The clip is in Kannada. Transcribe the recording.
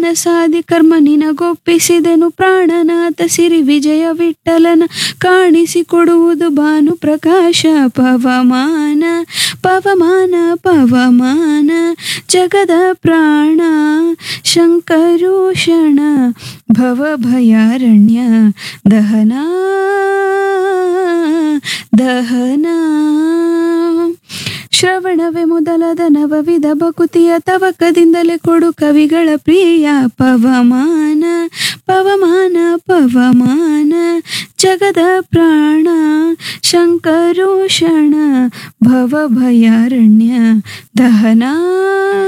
ಮನಸಾದಿ ಕರ್ಮ ನಿನಗೊಪ್ಪಿಸಿದೆನು ಪ್ರಾಣನಾಥ ಸಿರಿ ವಿಜಯ ವಿಠಲನ ಕಾಣಿಸಿಕೊಡುವುದು ಭಾನು ಪ್ರಕಾಶ ಪವಮಾನ ಪವಮಾನ ಪವಮಾನ ಜಗದ ಪ್ರಾಣ ಶಂಕರೋಷಣ ಭವಭಯಾರಣ್ಯ ದಹನ ದಹನ ಶ್ರವಣವೇ ಮೊದಲಾದ ನವವಿಧ ಭಕುತಿಯ ತವಕದಿಂದಲೇ ಕೊಡು ಕವಿಗಳ ಪ್ರಿಯ ಪವಮಾನ ಪವಮಾನ ಪವಮಾನ ಜಗದ ಪ್ರಾಣ ಶಂಕರೋಷಣ ಭವಭಯಾರಣ್ಯ ದಹನ